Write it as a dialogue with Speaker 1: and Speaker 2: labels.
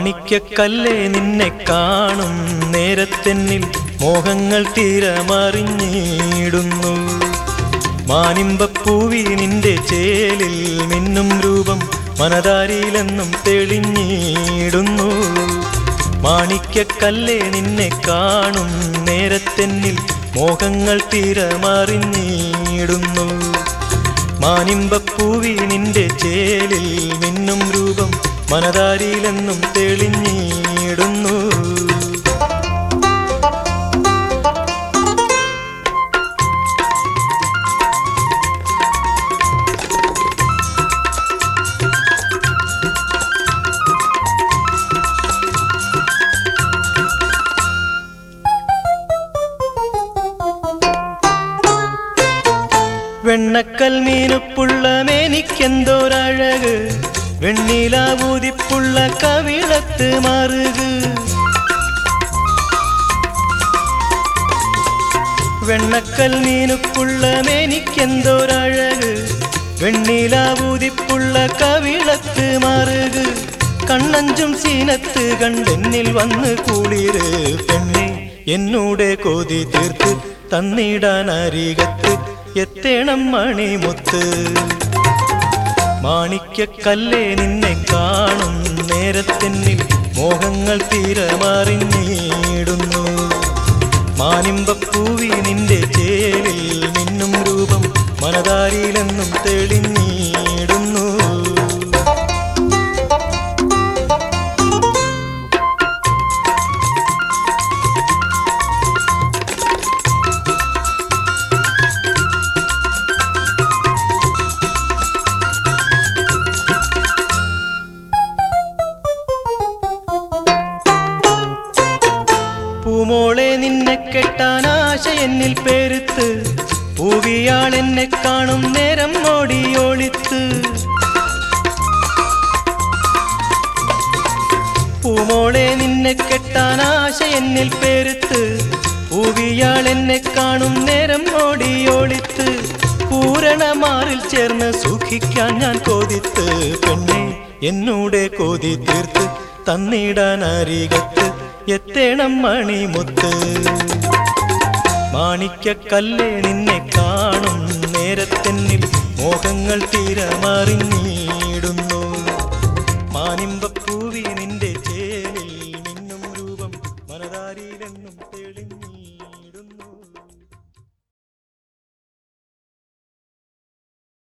Speaker 1: മാണിക്കക്കല്ലേ നിന്നെ കാണും നേരത്തെന്നിൽ മോഹങ്ങൾ തീരമറിഞ്ഞിടുന്നു മാനിമ്പപ്പൂവി നിന്റെ ചേലിൽ മിന്നും രൂപം മനതാരിയിലെന്നും തെളിഞ്ഞിടുന്നു മാണിക്കക്കല്ലേ നിന്നെ കാണും നേരത്തെന്നിൽ മോഹങ്ങൾ തീരമറിഞ്ഞിടുന്നു മാനിമ്പപ്പൂവി നിന്റെ ചേലിൽ മിന്നും രൂപം മനതാരിയിലെന്നും തെളിഞ്ഞിടുന്നു വെണ്ണക്കൽ മീനുപ്പുള്ള മേനിക്കെന്തോരഴക് വെണ്ണിലാവൂതിപ്പുള്ള കവിളത്ത് മറുക് വെണ്ണക്കൽ മീനുപ്പുള്ള മേനിക്കെന്തോരഴക് വെണ്ണിലാവൂതിപ്പുള്ള കവിളത്ത് മറുക് കണ്ണഞ്ചും സീനത്ത് കണ്ടെന്നിൽ വന്ന് കുളിര് പെണ്ണെ എന്നൂടെ കൊതി തീർത്ത് തന്നിടാൻ അരികത്ത് എത്തേണം മണിമുത്ത് മാണിക്കക്കല്ലേ നിന്നെ കാണും നേരത്തെന്നിൽ മോഹങ്ങൾ തീരമറിഞ്ഞിടുന്നു മാനിമ്പപ്പൂവി നിന്റെ ചേലിൽ മിന്നും രൂപം മനതാരിയിലെന്നും തെളിഞ്ഞിടുന്നു പൂമോളെ നിന്നെ കെട്ടാൻ ആശ എന്നിൽ പെരുത്ത് പൂവിയാൾ എന്നെ കാണും നേരം ഓടിയൊളിത്ത് പൂമോളെ നിന്നെ കെട്ടാൻ ആശ എന്നിൽ പെരുത്ത് പൂവിയാൾ എന്നെ കാണും നേരം ഓടിയൊളിത്ത് പൂരണമാറിൽ ചേർന്ന് സുഖിക്കാൻ ഞാൻ കൊതിത്ത് പെണ്ണെ എന്നൂടെ കൊതി തീർത്ത് തന്നിടാൻ അരികത്ത് എത്തേണം മണിമുത്ത് മാണിക്കക്കല്ലേ നിന്നെ കാണും നേരത്തെന്നിൽ മോഹങ്ങൾ തീരമറിഞ്ഞിടുന്നു മാനിമ്പപ്പൂവി നിന്റെ ചേലിൽ മിന്നും രൂപം മനതാരിയിലെന്നും തെളിഞ്ഞി